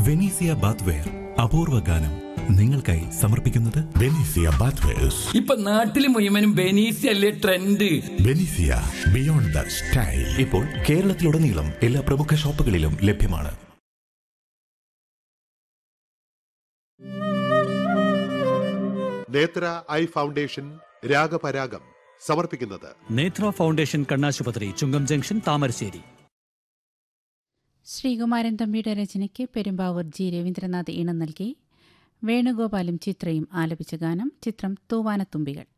Venezia bathware അപൂർവ ഗാനം നിങ്ങൾക്കായി സമർപ്പിക്കുന്നത് ബെനീസിയ ബാത്വേഴ്സ് ഇപ്പൊ നാട്ടില് മുഴുവനും ബെനീസി അല്ലേ ട്രെൻഡ് ബെനീസിയ ബിയോണ്ട് ദ സ്റ്റൈൽ ഇപ്പോൾ കേരളത്തിലുടനീളം എല്ലാ പ്രമുഖ ഷോപ്പുകളിലും ലഭ്യമാണ് നേത്ര ഐ ഫൗണ്ടേഷൻ രാഗപരാഗം സമർപ്പിക്കുന്നത് നേത്ര ഫൗണ്ടേഷൻ കണ്ണാശുപത്രി ചുങ്കം ജംഗ്ഷൻ താമരശ്ശേരി ശ്രീകുമാരൻ തമ്പിയുടെ രചനയ്ക്ക് പെരുമ്പാവൂർ ജി രവീന്ദ്രനാഥ് ഈണം നൽകി വേണുഗോപാലും ചിത്രയും ആലപിച്ച ഗാനം ചിത്രം തൂവാനത്തുമ്പികൾ